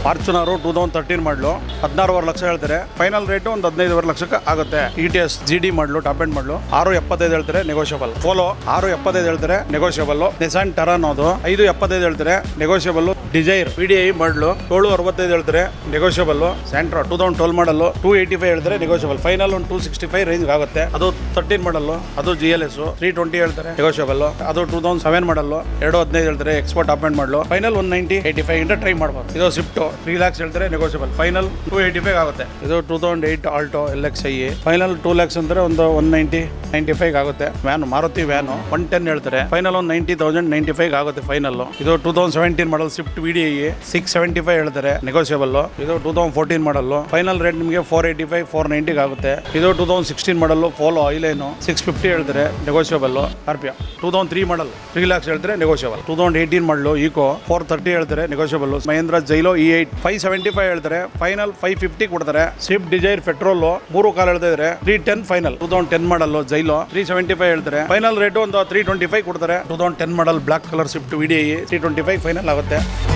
Fortuner two thousand thirteen model ಹದಿನಾರುವರೆ ಲಕ್ಷ ಹೇಳ್ತಾರೆ ಫೈನಲ್ ರೇಟ್ ಒಂದು ಹದಿನೈದುವರೆ ಲಕ್ಷಕ್ಕೆ ಆಗುತ್ತೆ E T S G D model top end model ಆರು ಎಪ್ಪತ್ತೈದು ಹೇಳ್ತಾರೆ ನೆಗೋಷಿಯಬಲ್ ಪೋಲೋ ಆರು ಎಪ್ಪತ್ತೈದು ಹೇಳ್ತಾರೆ ನೆಗೋಷಿಯಬಲ್ ನಿಸಾನ್ ಟರನ್ ಅದು ಐದು ಎಪ್ಪತ್ತೈದು ಹೇಳ್ತಾರೆ negotiable Dzire P D I model ಏಳು ಅರವತ್ತೈದು ಹೇಳ್ತಾರೆ negotiable Santro two thousand twelve model two eighty five ಹೇಳ್ತಾರೆ ನೆಗೋಷಿಯಬಲ್ ಫೈನಲ್ ಒಂದು ಟೂ ಸಿಕ್ಸ್ಟಿ ಫೈವ್ ರೇಂಜ್ ಆಗುತ್ತೆ ಅದು ತರ್ಟೀನ್ ಮಾಡಲು ಅದು G L S three twenty ಹೇಳ್ತಾರೆ ನೆಗೋಷಿಯಬಲ್ ಅದು ಟೂ ತೌಸಂಡ್ ಸೆವೆನ್ ಮಾಡಲು ಎರಡು ಹದಿನೈದು ಹೇಳ್ತಾರೆ export appoint model final one ninety eighty five ಇಂದ ಟ್ರೈ ಮಾಡ್ಬೋದು ಇದು ಸ್ವಿಫ್ಟ್ ತ್ರೀ ಲ್ಯಾಕ್ಸ್ ಹೇಳ್ತಾರೆ negotiable final two eighty five ಆಗುತ್ತೆ ಇದು two thousand eight Alto L X I final two lakhs ಅಂದ್ರೆ ಒಂದು ಒನ್ ನೈಂಟಿ ನೈಂಟಿ ಫೈವ್ ಆಗುತ್ತೆ van Maruti van one ten ಹೇಳ್ತಾರೆ ಫೈನಲ್ ಒಂದು ನೈಂಟಿ ತೌಸಂಡ್ ನೈಂಟಿ ಫೈವ್ ಆಗುತ್ತೆ ಫೈನಲ್ ಇದು two thousand seventeen model Swift V D I six seventy five ಹೇಳ್ತಾರೆ negotiable ಇದು two thousand fourteen model final rate ನಿಮಗೆ four eighty five four ನೈಂಟಿಗೆ ಆಗುತ್ತೆ ಇದು two thousand sixteen model Polo highline six fifty ಹೇಳ್ತಾರೆ negotiable R P two thousand three model three lakhs ಹೇಳ್ತಾರೆ negotiable two thousand eighteen model Eeco four thirty ಹೇಳ್ತಾರೆ negotiable Mahindra Xylo E eight five seventy five ಹೇಳ್ತಾರೆ final five fifty ಕೊಡ್ತಾರೆ Swift Dzire petrol ಮೂರು ಕಾಲ್ ಹೇಳ್ತಾ ಇದ್ದಾರೆ three ten final two thousand ten model Xylo three seventy five ಹೇಳ್ತಾರೆ final rate ಒಂದು three twenty five ಕೊಡ್ತಾರೆ two thousand ten model black colour Swift V D I three twenty five final ಆಗುತ್ತೆ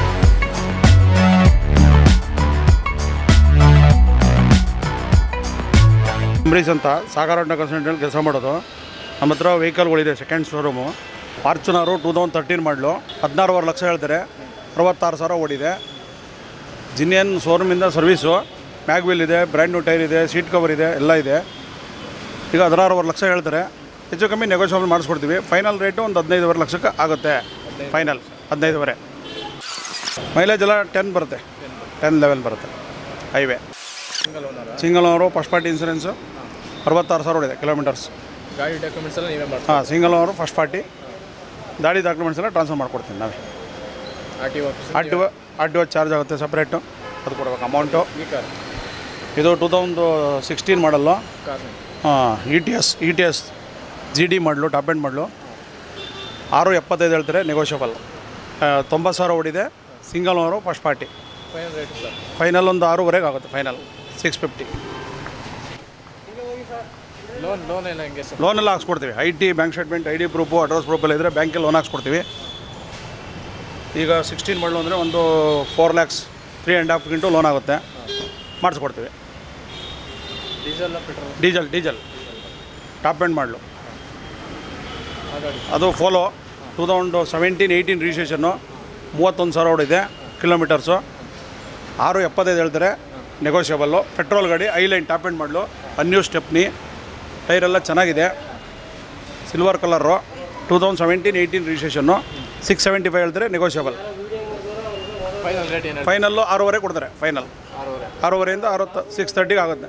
ಅಂಬರೀಶ್ ಅಂತ Sagara consultant ಕೆಲಸ ಮಾಡೋದು ನಮ್ಮ ಹತ್ರ ವೆಹಿಕಲ್ಗಳಿದೆ second showroom Fortuner two thousand thirteen model ಹದಿನಾರುವರೆ ಲಕ್ಷ ಹೇಳ್ತಾರೆ ಅರವತ್ತಾರು ಸಾವಿರ ಓಡಿದೆ ಜಿನಿಯನ್ ಶೋರೂಮಿಂದ ಸರ್ವೀಸು ಮ್ಯಾಗ್ವಿಲ್ ಇದೆ ಬ್ರ್ಯಾಂಡ್ ನ್ಯೂ ಟೈರ್ ಇದೆ ಸೀಟ್ ಕವರ್ ಇದೆ ಎಲ್ಲ ಇದೆ ಈಗ ಹದಿನಾರುವರೆ ಲಕ್ಷ ಹೇಳ್ತಾರೆ ಹೆಚ್ಚು ಕಮ್ಮಿ ನೆಗೋಷಿಯಬಲ್ ಮಾಡಿಸ್ಕೊಡ್ತೀವಿ ಫೈನಲ್ ರೇಟು ಒಂದು ಹದಿನೈದುವರೆ ಲಕ್ಷಕ್ಕೆ ಆಗುತ್ತೆ ಫೈನಲ್ ಹದಿನೈದುವರೆ ಮೈಲೇಜ್ ಎಲ್ಲ ಟೆನ್ ಬರುತ್ತೆ ಟೆನ್ ಲೆವೆಲ್ ಬರುತ್ತೆ highway single owner first party insurance ಅರವತ್ತಾರು ಸಾವಿರ ಓಡಿದೆ ಕಿಲೋಮೀಟರ್ಸ್ ಗಾಡಿ ಡಾಕ್ಯುಮೆಂಟ್ಸ್ ಎಲ್ಲ ನೀವೇ ಮಾಡ್ತೀವಿ ಹಾಂ ಸಿಂಗಲ್ ಓನರು ಫಸ್ಟ್ ಪಾರ್ಟಿ ಗಾಡಿ ಡಾಕ್ಯುಮೆಂಟ್ಸ್ ಎಲ್ಲ ಟ್ರಾನ್ಸ್ಫರ್ ಮಾಡ್ಕೊಡ್ತೀನಿ ನಾವೇ R T office R T O R T O charge ಆಗುತ್ತೆ ಸಪ್ರೇಟು ಅದು ಕೊಡ್ಬೇಕು ಅಮೌಂಟು ಈ ಕಾರ್ ಇದು two thousand sixteen model car E T S E T S G D model top end model ಆರು ಎಪ್ಪತ್ತೈದು ಹೇಳ್ತಾರೆ ನೆಗೋಷಿಯಬಲ್ ತೊಂಬತ್ತು ಸಾವಿರ ಓಡಿದೆ single owner first party final rate sir final ಒಂದು ಆರೂವರೆಗೆ ಆಗುತ್ತೆ final six fifty loan loan ಎಲ್ಲ ಹೆಂಗೆ ಸರ್ ಲೋನೆಲ್ಲ ಹಾಕ್ಸ್ಕೊಡ್ತೀವಿ I T bank statement I D proof address proof ಎಲ್ಲ ಇದ್ದರೆ ಬ್ಯಾಂಕಲ್ಲಿ ಲೋನ್ ಹಾಕ್ಸ್ಕೊಡ್ತೀವಿ ಈಗ ಸಿಕ್ಸ್ಟೀನ್ ಮಾಡಲು ಅಂದರೆ ಒಂದು four lakhs three and half ಗಿಂಟು ಲೋನ್ ಆಗುತ್ತೆ ಮಾಡಿಸ್ಕೊಡ್ತೀವಿ diesel petrol diesel diesel top end model ಆ ಗಾಡಿ ಅದು Polo two thousand seventeen eighteen registration ಮೂವತ್ತೊಂದು ಸಾವಿರ ಓಡಿದೆ ಕಿಲೋಮೀಟರ್ಸು ಆರು ಎಪ್ಪತ್ತೈದು ಹೇಳ್ತಾರೆ ನೆಗೋಷಿಯಬಲ್ಲು ಪೆಟ್ರೋಲ್ ಗಾಡಿ ಐಲೈನ್ ಟಾಪ್ ಎಂಡ್ ಮಾಡಲು ಅನ್ಯೂ ಸ್ಟೆಪ್ನಿ ಟೈರೆಲ್ಲ ಚೆನ್ನಾಗಿದೆ silver colour two thousand seventeen eighteen registration six seventy five ಹೇಳ್ತಾರೆ ನೆಗೋಷಿಯಬಲ್ ಫೈನಲ್ ರೇಟ್ ಏನು ಫೈನಲ್ಲು ಆರೂವರೆ ಕೊಡ್ತಾರೆ ಫೈನಲ್ ಆರೂವರೆ ಆರೂವರೆಯಿಂದ ಅರವತ್ತು ಸಿಕ್ಸ್ ತರ್ಟಿಗೆ ಆಗುತ್ತೆ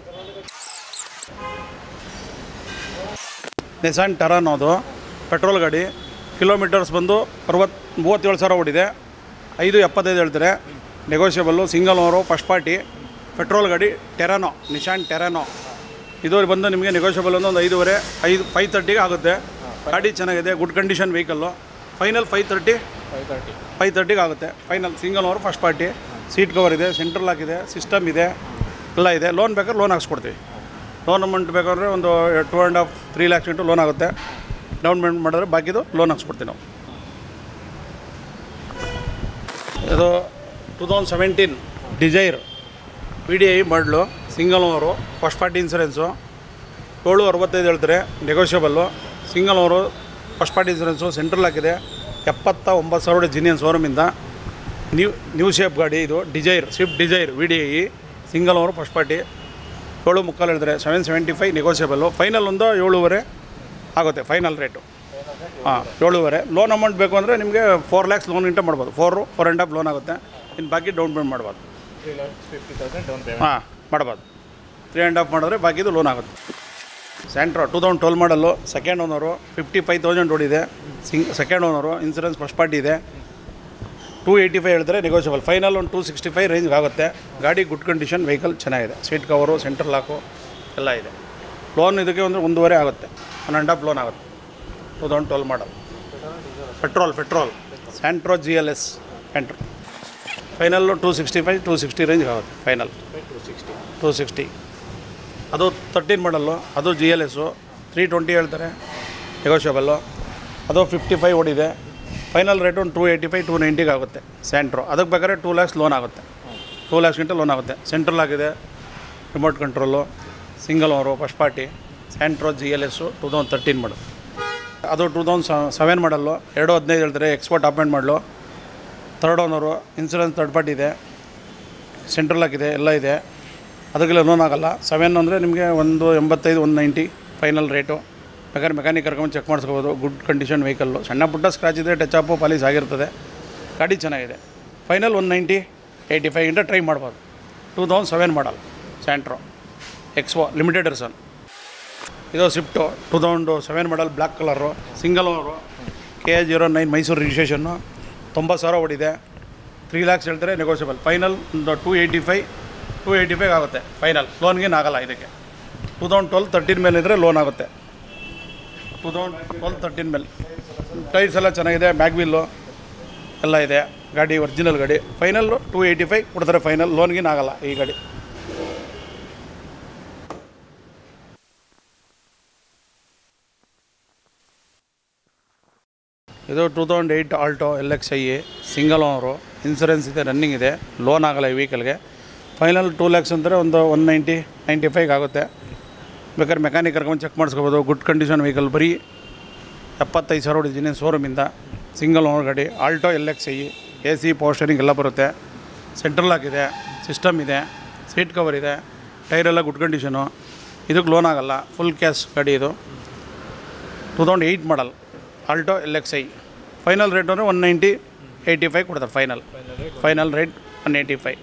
ನಿಸಾನ್ ಟರನ್ ಅದು ಪೆಟ್ರೋಲ್ ಗಾಡಿ ಕಿಲೋಮೀಟರ್ಸ್ ಬಂದು ಅರವತ್ತು ಮೂವತ್ತೇಳು ಸಾವಿರ ಓಡಿದೆ ಐದು ಎಪ್ಪತ್ತೈದು ಹೇಳ್ತಾರೆ negotiable single owner first party petrol ಗಾಡಿ ಟೆರಾನೋ ನಿಶಾನ್ ಟೆರಾನೋ ಇದು ಬಂದು ನಿಮಗೆ ನೆಗೋಷಿಯಬಲ್ ಒಂದು ಒಂದು ಐದೂವರೆ ಐದು ಫೈವ್ ತರ್ಟಿಗೆ ಆಗುತ್ತೆ ಗಾಡಿ ಚೆನ್ನಾಗಿದೆ good condition vehicle final five thirty five thirty five ತರ್ಟಿಗೆ ಆಗುತ್ತೆ final single over first party seat cover ಇದೆ ಸೆಂಟ್ರಲ್ ಲಾಕ್ ಇದೆ ಸಿಸ್ಟಮ್ ಇದೆ ಎಲ್ಲ ಇದೆ ಲೋನ್ ಬೇಕಾದ್ರೆ ಲೋನ್ ಹಾಕ್ಸ್ಕೊಡ್ತೀವಿ ಲೋನ್ ಅಮೌಂಟ್ ಬೇಕಾದ್ರೆ ಒಂದು two and half three lakhs into loan ಆಗುತ್ತೆ ಡೌನ್ ಪೇಮೆಂಟ್ ಮಾಡಿದ್ರೆ ಬಾಕಿದು ಲೋನ್ ಹಾಕ್ಸ್ಕೊಡ್ತೀವಿ ನಾವು ಇದು two thousand seventeen Dzire P D I model single over first party insurance ಏಳು ಅರವತ್ತೈದು ಹೇಳ್ತಾರೆ negotiable single over first party insurance central ಹಾಕಿದೆ ಎಪ್ಪತ್ತ ಒಂಬತ್ತು ಸಾವಿರ ಜಿನಿಯನ್ ಶೋರೂಮಿಂದ ನ್ಯೂ ನ್ಯೂ ಶೇಪ್ ಗಾಡಿ ಇದು Dzire Swift Dzire V D I single over first party ಏಳು ಮುಕ್ಕಾಲು ಹೇಳಿದ್ರೆ seven seventy five negotiable final ಒಂದು ಏಳುವರೆ ಆಗುತ್ತೆ ಫೈನಲ್ ರೇಟು ಹಾಂ ಏಳುವರೆ ಲೋನ್ ಅಮೌಂಟ್ ಬೇಕು ಅಂದರೆ ನಿಮಗೆ ಫೋರ್ ಲ್ಯಾಕ್ಸ್ ಲೋನ್ ಇಂಟ ಮಾಡ್ಬೋದು four four and half loan ಆಗುತ್ತೆ ಇನ್ನು ಬಾಕಿ ಡೌನ್ ಪೇಮೆಂಟ್ ಮಾಡ್ಬೋದು three lakhs fifty thousand down payment ಹಾಂ ಮಾಡ್ಬೋದು ತ್ರೀ ಆ್ಯಂಡ್ ಹಾಫ್ ಮಾಡಿದ್ರೆ ಬಾಕಿದು ಲೋನ್ ಆಗುತ್ತೆ Santro two thousand twelve model second owner fifty five thousand ಓಡಿದೆ sing second owner insurance first party ಇದೆ ಟೂ ಏಯ್ಟಿ ಫೈವ್ ಹೇಳಿದ್ರೆ ನೆಗೋಷಿಯಬಲ್ ಫೈನಲ್ ಒಂದು ಟೂ ಸಿಕ್ಸ್ಟಿ ಫೈವ್ ರೇಂಜ್ ಆಗುತ್ತೆ ಗಾಡಿ ಗುಡ್ ಕಂಡೀಷನ್ ವೆಹಿಕಲ್ ಚೆನ್ನಾಗಿದೆ ಸೀಟ್ ಕವರು ಸೆಂಟ್ರಲ್ ಲಾಕು ಎಲ್ಲ ಇದೆ loan ಇದಕ್ಕೆ ಒಂದು ಒಂದೂವರೆ ಆಗುತ್ತೆ ಒನ್ ಆ್ಯಂಡ್ ಹಾಫ್ ಲೋನ್ ಆಗುತ್ತೆ two thousand twelve model petrol petrol Santro G L S Santro final two sixty five two sixty range ಆಗುತ್ತೆ final two sixty two sixty ಅದು thirteen model ಅದು G L S three twenty ಹೇಳ್ತಾರೆ negotiable ಅದು fifty five ಓಡಿದೆ final rate ಒಂದು two eighty five two ನೈಂಟಿಗೆ ಆಗುತ್ತೆ Santro ಅದಕ್ಕೆ ಬೇಕಾದ್ರೆ ಟೂ ಲ್ಯಾಕ್ಸ್ ಲೋನ್ ಆಗುತ್ತೆ ಟೂ ಲ್ಯಾಕ್ಸ್ ಗಂಟೆ ಲೋನ್ ಆಗುತ್ತೆ ಸೆಂಟ್ರಲ್ ಆಗಿದೆ remote control single owner first party Santro G L S two thousand thirteen model ಅದು ಟೂ ತೌಸಂಡ್ ಸೆವೆನ್ ಮಾಡಲ್ಲು ಎರಡು ಹದಿನೈದು ಹೇಳ್ತಾರೆ ಎಕ್ಸ್ಪೋರ್ಟ್ ಅಪಾಯಿಂಟ್ ಮಾಡಲು third owner insurance third party ಇದೆ ಸೆಂಟ್ರಲ್ ಆಗಿದೆ ಎಲ್ಲ ಇದೆ ಅದಕ್ಕೆಲ್ಲ ಲೋನ್ ಆಗಲ್ಲ ಸೆವೆನ್ ಅಂದರೆ ನಿಮಗೆ ಒಂದು ಎಂಬತ್ತೈದು ಒಂದು ನೈಂಟಿ ಫೈನಲ್ ರೇಟು ಬೇಕಾದ್ರೆ ಮೆಕ್ಯಾನಿಕ್ ಕರ್ಕೊಂಡು ಚೆಕ್ ಮಾಡಿಸ್ಕೋಬೋದು ಗುಡ್ ಕಂಡೀಷನ್ ವೆಹಿಕಲ್ಲು ಸಣ್ಣ ಪುಟ್ಟ ಸ್ಕ್ರಾಚ್ ಇದ್ದರೆ ಟಚ್ ಅಪ್ಪು ಪಾಲಿಸ್ ಆಗಿರ್ತದೆ ಗಾಡಿ ಚೆನ್ನಾಗಿದೆ final one ninety eighty five ಇಂದ ಟ್ರೈ ಮಾಡ್ಬೋದು two thousand seven model Santro expo limited ಎರ್ಸನ್ ಇದು Swift two thousand seven model black colour single owner K A zero nine Mysuru registration ತೊಂಬತ್ತು ಸಾವಿರ ಓಡಿದೆ ತ್ರೀ ಲ್ಯಾಕ್ಸ್ ಹೇಳ್ತಾರೆ ನೆಗೋಷಿಯಬಲ್ ಫೈನಲ್ ಒಂದು two eighty five two eighty five ಆಗುತ್ತೆ final ಲೋನ್ಗೇನು ಆಗಲ್ಲ ಇದಕ್ಕೆ ಟೂ ತೌಸಂಡ್ ಟ್ವೆಲ್ ತರ್ಟೀನ್ ಮೇಲೆ ಇದ್ದರೆ ಲೋನ್ ಆಗುತ್ತೆ ಟೂ ತೌಸಂಡ್ ಟ್ವೆಲ್ ತರ್ಟೀನ್ ಮೇಲೆ ಟೈರ್ಸ್ ಎಲ್ಲ ಚೆನ್ನಾಗಿದೆ ಬ್ಯಾಕ್ ವೀಲು ಎಲ್ಲ ಇದೆ ಗಾಡಿ ಒರಿಜಿನಲ್ ಗಾಡಿ ಫೈನಲ್ಲು ಟೂ ಏಯ್ಟಿ ಫೈವ್ ಕೊಡ್ತಾರೆ ಫೈನಲ್ ಲೋನ್ಗೇನು ಆಗಲ್ಲ ಈ ಗಾಡಿ ಇದು two thousand eight Alto L X I single owner insurance ಇದೆ ರನ್ನಿಂಗ್ ಇದೆ ಲೋನ್ ಆಗಲ್ಲ ಈ ವೆಹಿಕಲ್ಗೆ ಫೈನಲ್ ಟೂ ಲ್ಯಾಕ್ಸ್ ಅಂದರೆ ಒಂದು ಒನ್ ನೈಂಟಿ ನೈಂಟಿ ಫೈವ್ ಆಗುತ್ತೆ ಬೇಕಾದ್ರೆ ಮೆಕ್ಯಾನಿಕ್ ಕರ್ಕೊಂಡು ಚೆಕ್ ಮಾಡಿಸ್ಕೋಬೋದು ಗುಡ್ ಕಂಡೀಷನ್ ವೆಹಿಕಲ್ ಬರೀ ಎಪ್ಪತ್ತೈದು ಸಾವಿರ ಹೊಡಿದ್ದೀನಿ ಶೋರೂಮಿಂದ ಸಿಂಗಲ್ ಓನರ್ ಗಾಡಿ Alto L X I A C power steering ಎಲ್ಲ ಬರುತ್ತೆ ಸೆಂಟ್ರಲ್ ಹಾಕಿದೆ ಸಿಸ್ಟಮ್ ಇದೆ ಸೀಟ್ ಕವರ್ ಇದೆ ಟೈರೆಲ್ಲ ಗುಡ್ ಕಂಡೀಷನು ಇದಕ್ಕೆ ಲೋನ್ ಆಗಲ್ಲ ಫುಲ್ ಕ್ಯಾಶ್ ಗಾಡಿ ಇದು two thousand eight model Alto L X I final rate ಅಂದರೆ ಒನ್ ನೈಂಟಿ ಏಯ್ಟಿ ಫೈವ್ ಕೊಡ್ತಾರೆ final final rate one eighty five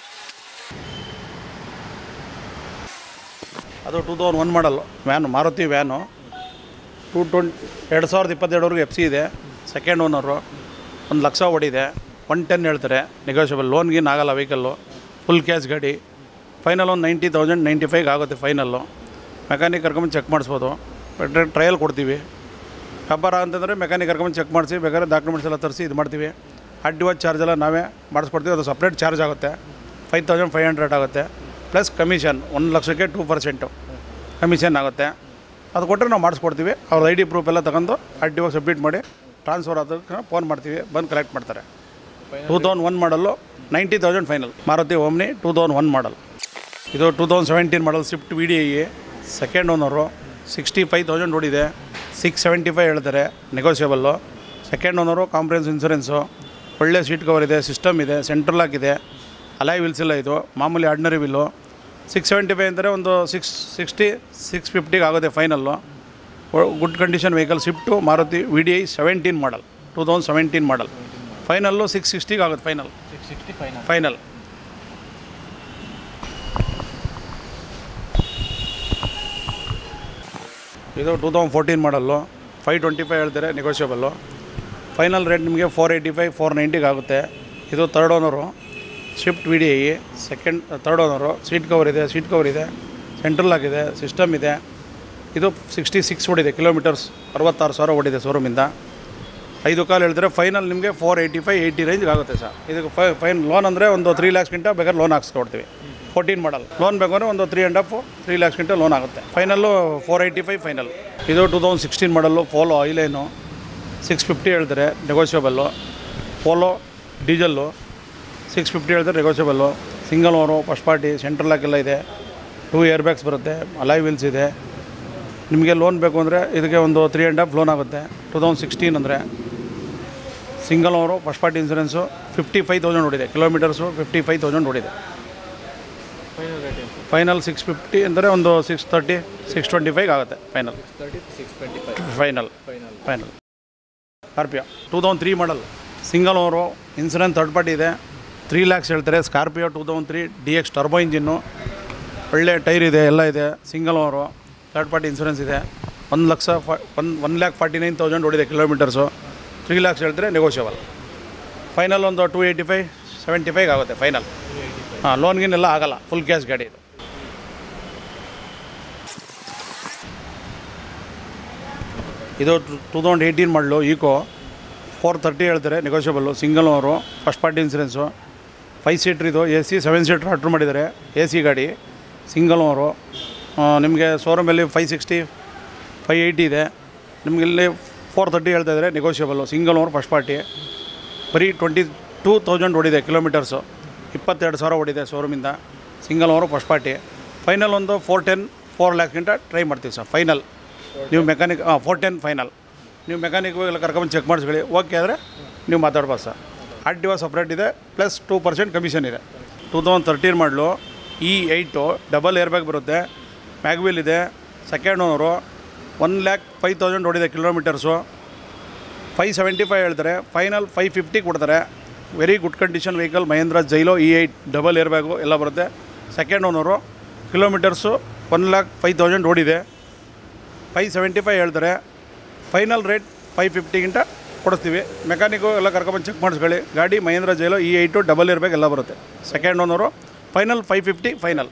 ಅದು ಟೂ ತೌಸಂಡ್ ಒನ್ ಮಾಡಲ್ van Maruti van two twenty ಎರಡು ಸಾವಿರದ ಇಪ್ಪತ್ತೆರಡವರೆಗೂ ಎಫ್ ಸಿ ಇದೆ second owner ಒಂದು ಲಕ್ಷ ಓಡಿದೆ ಒನ್ ಟೆನ್ ಹೇಳ್ತಾರೆ ನೆಗೋಷಿಯಬಲ್ ಲೋನ್ಗೇನು ಆಗಲ್ಲ ವೆಹಿಕಲ್ಲು ಫುಲ್ ಕ್ಯಾಶ್ ಗಾಡಿ ಫೈನಲ್ ಒಂದು ನೈಂಟಿ ತೌಸಂಡ್ ನೈಂಟಿ ಫೈವ್ ಆಗುತ್ತೆ ಫೈನಲ್ಲು ಮೆಕ್ಯಾನಿಕ್ ಕರ್ಕೊಂಬಂದು ಚೆಕ್ ಮಾಡಿಸ್ಬೋದು ಬೇಕಾದ್ರೆ ಟ್ರಯಲ್ ಕೊಡ್ತೀವಿ ವ್ಯಾಪಾರ ಅಂತಂದರೆ ಮೆಕ್ಯಾನಿಕ್ ಕರ್ಕೊಂಬಂದು ಚೆಕ್ ಮಾಡಿಸಿ ಬೇಕಾದ್ರೆ ಡಾಕ್ಯುಮೆಂಟ್ಸ್ ಎಲ್ಲ ತರಿಸಿ ಇದು ಮಾಡ್ತೀವಿ ಅಡ್ವಾನ್ಸ್ ಚಾರ್ಜ್ ಎಲ್ಲ ನಾವೇ ಮಾಡಿಸ್ಕೊಡ್ತೀವಿ ಅದು ಸಪ್ರೇಟ್ ಚಾರ್ಜ್ ಆಗುತ್ತೆ ಫೈವ್ ತೌಸಂಡ್ ಫೈವ್ ಹಂಡ್ರೆಡ್ ಆಗುತ್ತೆ ಪ್ಲಸ್ ಕಮಿಷನ್ ಒಂದು ಲಕ್ಷಕ್ಕೆ ಟೂ ಪರ್ಸೆಂಟು ಕಮಿಷನ್ ಆಗುತ್ತೆ ಅದು ಕೊಟ್ಟರೆ ನಾವು ಮಾಡಿಸ್ಕೊಡ್ತೀವಿ ಅವ್ರ ಐ ಡಿ ಪ್ರೂಫ್ ಎಲ್ಲ ತಗೊಂಡು ಆರ್ ಟಿ ಒ ಸಬ್ಮಿಟ್ ಮಾಡಿ ಟ್ರಾನ್ಸ್ಫರ್ ಆದಕ್ಕೆ ಫೋನ್ ಮಾಡ್ತೀವಿ ಬಂದು ಕಲೆಕ್ಟ್ ಮಾಡ್ತಾರೆ two thousand one model ninety thousand final Maruti Omni two thousand one model ಇದು two thousand seventeen model Swift V D I second owner sixty five thousand ಓಡಿದೆ six seventy five ಹೇಳ್ತಾರೆ negotiable second owner comprehensive insurance ಒಳ್ಳೆ seat cover ಇದೆ system ಇದೆ central ಆಗಿದೆ alloy wheels ಎಲ್ಲ ಇದು ಮಾಮೂಲಿ ordinary wheel six seventy five ಅಂದರೆ ಒಂದು ಸಿಕ್ಸ್ ಸಿಕ್ಸ್ಟಿ ಸಿಕ್ಸ್ ಫಿಫ್ಟಿಗೆ ಆಗುತ್ತೆ final good condition vehicle Swift Maruti V D I seventeen model two thousand seventeen model final six ಸಿಕ್ಸ್ಟಿಗೆ ಆಗುತ್ತೆ final six sixty five final ಇದು two thousand fourteen model five twenty five ಹೇಳ್ತಾರೆ negotiable final rate ನಿಮಗೆ four eighty five four ನೈಂಟಿಗೆ ಆಗುತ್ತೆ ಇದು third owner Swift V D I second third owner seat cover ಇದೆ seat cover ಇದೆ central ಆಗಿದೆ system ಇದೆ ಇದು ಸಿಕ್ಸ್ಟಿ ಸಿಕ್ಸ್ ಓಡಿದೆ ಕಿಲೋಮೀಟರ್ಸ್ ಅರವತ್ತಾರು ಸಾವಿರ ಓಡಿದೆ ಶೋರೂಮಿಂದ ಐದು ಕಾಲು ಹೇಳಿದ್ರೆ ಫೈನಲ್ ನಿಮಗೆ ಫೋರ್ ಏಯ್ಟಿ ಫೈವ್ ಏಯ್ಟಿ ರೇಂಜ್ಗೆ ಆಗುತ್ತೆ ಸರ್ ಇದಕ್ಕೆ ಫೈ ಫೈನ್ ಲೋನ್ ಅಂದರೆ ಒಂದು ತ್ರೀ ಲ್ಯಾಕ್ಸ್ಗಿಂತ ಬೇಕಾದ್ರೆ ಲೋನ್ ಹಾಕ್ಸ್ಕೊಡ್ತೀವಿ ಫೋರ್ಟೀನ್ ಮಾಡಲ್ ಲೋನ್ ಬೇಕು ಅಂದರೆ ಒಂದು ತ್ರೀ ಆ್ಯಂಡ್ ಹಾಫ್ ತ್ರೀ ಲ್ಯಾಕ್ಸ್ಗಿಂತ ಲೋನ್ ಆಗುತ್ತೆ final four eighty five final ಇದು two thousand sixteen model Polo highline six fifty ಹೇಳ್ತಾರೆ negotiable Polo diesel six fifty ಹೇಳ್ತಾರೆ negotiable single owner first party central ಲಾಕೆಲ್ಲ ಇದೆ ಟೂ ಇಯರ್ ಬ್ಯಾಗ್ಸ್ ಬರುತ್ತೆ ಅಲೈ wheels ಇದೆ ನಿಮಗೆ ಲೋನ್ ಬೇಕು ಅಂದರೆ ಇದಕ್ಕೆ ಒಂದು ತ್ರೀ ಆ್ಯಂಡ್ ಹಾಫ್ ಲೋನ್ ಆಗುತ್ತೆ ಟೂ ತೌಸಂಡ್ ಸಿಕ್ಸ್ಟೀನ್ ಅಂದರೆ single owner first party insurance fifty five thousand ಓಡಿದೆ ಕಿಲೋಮೀಟರ್ಸು ಫಿಫ್ಟಿ ಫೈವ್ ತೌಸಂಡ್ ಓಡಿದೆ ಫೈನಲ್ ರೇಟ್ ಏನು ಫೈನಲ್ ಸಿಕ್ಸ್ ಫಿಫ್ಟಿ ಅಂದರೆ ಒಂದು six thirty six twenty five ಆಗುತ್ತೆ final thirty six twenty five final final final Scorpio two thousand three model single owner insurance third party ಇದೆ three lakhs ಹೇಳ್ತಾರೆ Scorpio two thousand three D X turbo engine ಒಳ್ಳೆ tyre ಇದೆ ಎಲ್ಲ ಇದೆ single owner third party insurance ಇದೆ ಒಂದು ಲಕ್ಷ ಫ one one lakh forty nine thousand ಓಡಿದೆ ಕಿಲೋಮೀಟರ್ಸು ತ್ರೀ ಲ್ಯಾಕ್ಸ್ ಹೇಳ್ತಾರೆ ನೆಗೋಷಿಯಬಲ್ ಫೈನಲ್ ಒಂದು two eighty five seventy five ಆಗುತ್ತೆ ಫೈನಲ್ ಹಾಂ ಲೋನ್ಗಿನೆಲ್ಲ ಆಗಲ್ಲ ಫುಲ್ ಕ್ಯಾಶ್ ಗಾಡಿ ಇದು ಇದು two thousand eighteen model Eeco four thirty ಹೇಳ್ತಾರೆ negotiable single owner first party insurance five seater ಇದು A C seven seater order ಮಾಡಿದ್ದಾರೆ ಎ ಸಿ ಗಾಡಿ ಸಿಂಗಲ್ ಓನರು ನಿಮಗೆ ಶೋರೂಮಲ್ಲಿ ಫೈವ್ ಸಿಕ್ಸ್ಟಿ ಫೈವ್ ಏಯ್ಟಿ ಇದೆ ನಿಮಗೆ ಇಲ್ಲಿ ಫೋರ್ ತರ್ಟಿ ಹೇಳ್ತಾ ಇದ್ದಾರೆ negotiable single owner first party ಬರೀ ಟ್ವೆಂಟಿ ಟೂ ತೌಸಂಡ್ ಓಡಿದೆ ಕಿಲೋಮೀಟರ್ಸು ಇಪ್ಪತ್ತೆರಡು ಸಾವಿರ ಓಡಿದೆ ಶೋರೂಮಿಂದ single owner first party final ಒಂದು ಫೋರ್ ಟೆನ್ ಫೋರ್ ಲ್ಯಾಕ್ಸ್ಗಿಂತ ಟ್ರೈ ಮಾಡ್ತೀವಿ ಸರ್ ಫೈನಲ್ ನೀವು ಮೆಕ್ಯಾನಿಕ್ ಹಾಂ ಫೋರ್ ಟೆನ್ ಫೈನಲ್ ನೀವು ಮೆಕ್ಯಾನಿಕ್ ಎಲ್ಲ ಕರ್ಕೊಂಬಂದು ಚೆಕ್ ಮಾಡಿಸ್ಕೊಳ್ಳಿ ಓಕೆ ಆದರೆ ನೀವು ಮಾತಾಡ್ಬೋದು sir R T O separate ಇದೆ ಪ್ಲಸ್ ಟೂ ಪರ್ಸೆಂಟ್ ಕಮಿಷನ್ ಇದೆ ಟೂ ತೌಸಂಡ್ ತರ್ಟೀನ್ ಮಾಡಲು E eight double air bag ಬರುತ್ತೆ ಮ್ಯಾಗ್ವಿಲ್ ಇದೆ second owner one lakh five thousand ಓಡಿದೆ ಕಿಲೋಮೀಟರ್ಸು ಫೈವ್ ಸೆವೆಂಟಿ ಫೈವ್ ಹೇಳ್ತಾರೆ ಫೈನಲ್ ಫೈವ್ ಫಿಫ್ಟಿ ಕೊಡ್ತಾರೆ very good condition vehicle Mahindra Xylo E eight double air bag ಎಲ್ಲ ಬರುತ್ತೆ second owner kilometres one lakh five thousand ಓಡಿದೆ five seventy five ಹೇಳ್ತಾರೆ final rate five ಫಿಫ್ಟಿಗಿಂತ ಕೊಡಿಸ್ತೀವಿ mechanic ಎಲ್ಲ ಕರ್ಕೊಂಬಂದು ಚೆಕ್ ಮಾಡಿಸ್ಕೊಳ್ಳಿ ಗಾಡಿ Mahindra Xylo E eight double air bag ಎಲ್ಲ ಬರುತ್ತೆ second owner final five fifty final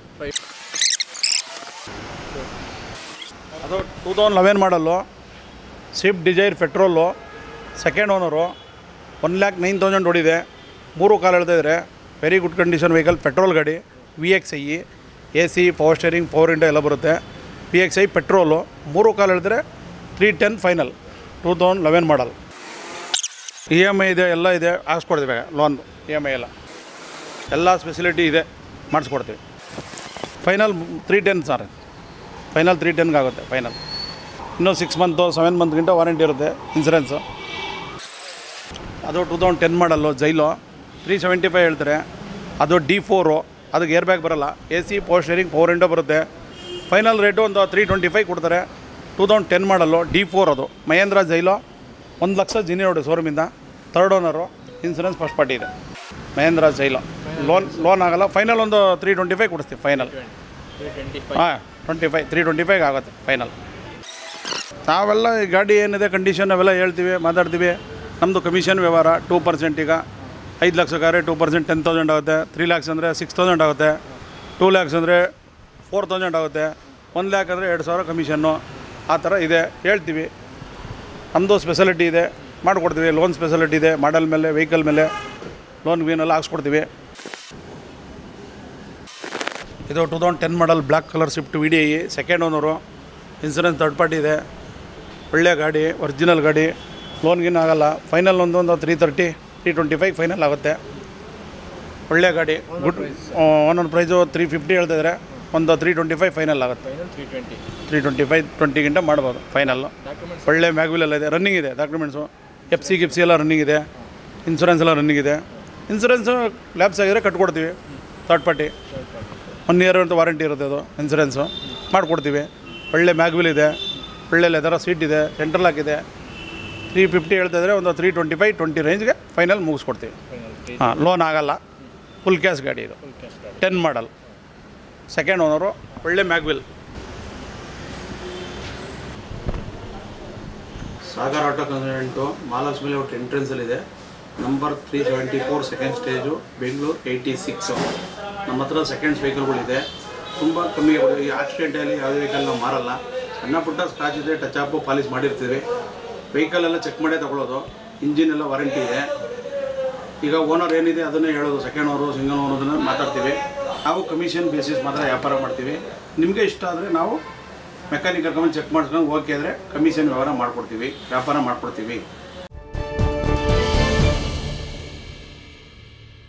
ಅದು two thousand eleven model Swift Dzire petrol second owner one lakh nine thousand ಓಡಿದೆ ಮೂರು ಕಾಲು ಹೇಳ್ತಾ ಇದ್ದಾರೆ very good condition vehicle petrol ಗಾಡಿ V X I A C power steering power ಇಂಡ ಎಲ್ಲ ಬರುತ್ತೆ ವಿ ಎಕ್ಸ್ ಐ ಪೆಟ್ರೋಲು ಮೂರು ಕಾಲು ಹೇಳಿದ್ರೆ three ten final two thousand eleven model E M I ಇದೆ ಎಲ್ಲ ಇದೆ ಹಾಕ್ಸ್ಕೊಡ್ತೀವಿ ಲೋನ್ ಇ ಎಮ್ ಐ ಎಲ್ಲ ಎಲ್ಲ ಫೆಸಿಲಿಟಿ ಇದೆ ಮಾಡಿಸ್ಕೊಡ್ತೀವಿ final three ten sir final three ಟೆನ್ಗೆ ಆಗುತ್ತೆ ಫೈನಲ್ ಇನ್ನೂ ಸಿಕ್ಸ್ ಮಂತು ಸೆವೆನ್ ಮಂತ್ಗಿಂತ ವಾರಂಟಿ ಇರುತ್ತೆ ಇನ್ಸೂರೆನ್ಸು ಅದು two thousand ten model Xylo three seventy five ಹೇಳ್ತಾರೆ ಅದು ಡಿ ಫೋರು ಅದಕ್ಕೆ ಏರ್ ಬ್ಯಾಗ್ ಬರೋಲ್ಲ A C power steering power window ಬರುತ್ತೆ ಫೈನಲ್ ರೇಟು ಒಂದು ತ್ರೀ ಟ್ವೆಂಟಿ ಫೈವ್ ಕೊಡ್ತಾರೆ two thousand ten model D four ಅದು ಮಹೇಂದ್ರ ಜೈಲು ಒಂದು ಲಕ್ಷ ಜಿನಿ ನೋಡಿ ಶೋರೂಮಿಂದ third owner insurance first party ಇದೆ ಮಹೇಂದ್ರ ಜೈಲು ಲೋನ್ ಲೋನ್ ಆಗಲ್ಲ ಫೈನಲ್ ಒಂದು ತ್ರೀ ಟ್ವೆಂಟಿ ಫೈವ್ ಕೊಡಿಸ್ತೀವಿ ಫೈನಲ್ ತ್ರೀ ಟ್ವೆಂಟಿ ಫೈವ್ ಹಾಂ twenty five three twenty five ಆಗುತ್ತೆ ಫೈನಲ್ ನಾವೆಲ್ಲ ಈ ಗಾಡಿ ಏನಿದೆ ಕಂಡೀಷನ್ ಅವೆಲ್ಲ ಹೇಳ್ತೀವಿ ಮಾತಾಡ್ತೀವಿ ನಮ್ಮದು ಕಮಿಷನ್ ವ್ಯವಹಾರ ಟೂ ಪರ್ಸೆಂಟ್ ಈಗ ಐದು ಲಕ್ಷಕ್ಕಾದ್ರೆ ಟೂ ಪರ್ಸೆಂಟ್ ಟೆನ್ ತೌಸಂಡ್ ಆಗುತ್ತೆ ತ್ರೀ ಲ್ಯಾಕ್ಸ್ ಅಂದರೆ ಸಿಕ್ಸ್ ತೌಸಂಡ್ ಆಗುತ್ತೆ ಟೂ ಲ್ಯಾಕ್ಸ್ ಅಂದರೆ ಫೋರ್ ತೌಸಂಡ್ ಆಗುತ್ತೆ ಒನ್ ಲ್ಯಾಕ್ ಅಂದರೆ ಎರಡು ಸಾವಿರ ಕಮಿಷನ್ನು ಆ ಥರ ಇದೆ ಹೇಳ್ತೀವಿ ನಮ್ಮದು ಸ್ಪೆಷಾಲಿಟಿ ಇದೆ ಮಾಡಿಕೊಡ್ತೀವಿ ಲೋನ್ ಸ್ಪೆಷಾಲಿಟಿ ಇದೆ ಮಾಡಲ್ ಮೇಲೆ ವೆಹಿಕಲ್ ಮೇಲೆ ಲೋನ್ ಗೀನೆಲ್ಲ ಹಾಕ್ಸ್ಕೊಡ್ತೀವಿ ಇದು two thousand ten model black colour Swift V D I second owner insurance third party ಇದೆ ಒಳ್ಳೆ ಗಾಡಿ ಒರಿಜಿನಲ್ ಗಾಡಿ ಲೋನ್ಗಿನ ಆಗಲ್ಲ ಫೈನಲ್ ಒಂದು ಒಂದು three thirty three twenty five final ಆಗುತ್ತೆ ಒಳ್ಳೆ ಗಾಡಿ good one price three fifty ಹೇಳ್ತಿದ್ದಾರೆ ಒಂದು ತ್ರೀ ಟ್ವೆಂಟಿ ಫೈವ್ ಫೈನಲ್ ಆಗುತ್ತೆ final three twenty three twenty five ಟ್ವೆಂಟಿಗಿಂತ ಮಾಡ್ಬೋದು ಫೈನಲ್ಲು ಡಾಕ್ಯುಮೆಂಟ್ಸ್ ಒಳ್ಳೆ ಮ್ಯಾಗ್ವಿಲ್ ಎಲ್ಲ ಇದೆ ರನ್ನಿಂಗ್ ಇದೆ ಡಾಕ್ಯುಮೆಂಟ್ಸು ಎಫ್ ಸಿ ಗಿಫ್ಸಿ ಎಲ್ಲ ರನ್ನಿಂಗ್ ಇದೆ ಇನ್ಸೂರೆನ್ಸ್ ಎಲ್ಲ ರನ್ನಿಂಗ್ ಇದೆ ಇನ್ಸೂರೆನ್ಸು ಲ್ಯಾಬ್ಸ್ ಆಗಿದ್ರೆ ಕಟ್ಕೊಡ್ತೀವಿ ಥರ್ಡ್ ಪಾರ್ಟಿ ಒನ್ ಇಯರ್ ಅಂತ ವಾರಂಟಿ ಇರುತ್ತೆ ಅದು ಇನ್ಸೂರೆನ್ಸು ಮಾಡಿಕೊಡ್ತೀವಿ ಒಳ್ಳೆ ಮ್ಯಾಗ್ವಿಲ್ ಇದೆ ಒಳ್ಳೆ ಲೆದರ ಸೀಟ್ ಇದೆ ಸೆಂಟ್ರಲ್ ಹಾಕಿದೆ ತ್ರೀ ಫಿಫ್ಟಿ ಹೇಳ್ತಾ ಇದ್ರೆ ಒಂದು ತ್ರೀ ಟ್ವೆಂಟಿ ಫೈವ್ ಟ್ವೆಂಟಿ ರೇಂಜ್ಗೆ ಫೈನಲ್ ಮುಗಿಸ್ಕೊಡ್ತೀವಿ ಫೈನಲ್ ತ್ರೀ ಹಾಂ ಲೋನ್ ಆಗಲ್ಲ ಫುಲ್ ಕ್ಯಾಶ್ ಗಾಡಿ ಇದು ಫುಲ್ ಕ್ಯಾಶ್ ಗಾಡಿ ಟೆನ್ ಮಾಡಲ್ ಸೆಕೆಂಡ್ ಓನರು ಒಳ್ಳೆ mag wheel Sagar auto consultant Mahalakshmi layout ಎಂಟ್ರೆನ್ಸಲ್ಲಿದೆ number three seventy four second stage Bengaluru eighty six ನಮ್ಮ ಹತ್ರ ಸೆಕೆಂಡ್ಸ್ ವೆಹಿಕಲ್ಗಳಿದೆ ತುಂಬ ಕಮ್ಮಿ ಈ ಆಕ್ಸಿಡೆಂಟಲ್ಲಿ ಯಾವುದೇ ವೆಹಿಕಲ್ ನಾವು ಮಾರಲ್ಲ ಸಣ್ಣ ಪುಟ್ಟ ಸ್ಕ್ರಾಚ್ ಇದೆ ಟಚ್ ಅಪ್ಪು ಪಾಲಿಶ್ ಮಾಡಿರ್ತೀವಿ ವೆಹಿಕಲ್ ಎಲ್ಲ ಚೆಕ್ ಮಾಡೇ ತಗೊಳ್ಳೋದು ಇಂಜಿನ್ ಎಲ್ಲ ವಾರಂಟಿ ಇದೆ ಈಗ ಓನರ್ ಏನಿದೆ ಅದನ್ನೇ ಹೇಳೋದು ಸೆಕೆಂಡ್ ಓನರು ಸಿಂಗಲ್ ಓನರ್ ಅದನ್ನು ಮಾತಾಡ್ತೀವಿ ನಾವು ಕಮಿಷನ್ ಬೇಸಿಸ್ ಮಾತ್ರ ವ್ಯಾಪಾರ ಮಾಡ್ತೀವಿ ನಿಮಗೆ ಇಷ್ಟ ಆದರೆ ನಾವು ಮೆಕ್ಯಾನಿಕ್ ಕರ್ಕೊಂಡು ಚೆಕ್ ಮಾಡಿಸ್ಕೊಂಡು ಓಕೆ ಆದರೆ ಕಮಿಷನ್ ವ್ಯವಹಾರ ಮಾಡಿಕೊಡ್ತೀವಿ ವ್ಯಾಪಾರ ಮಾಡಿಕೊಡ್ತೀವಿ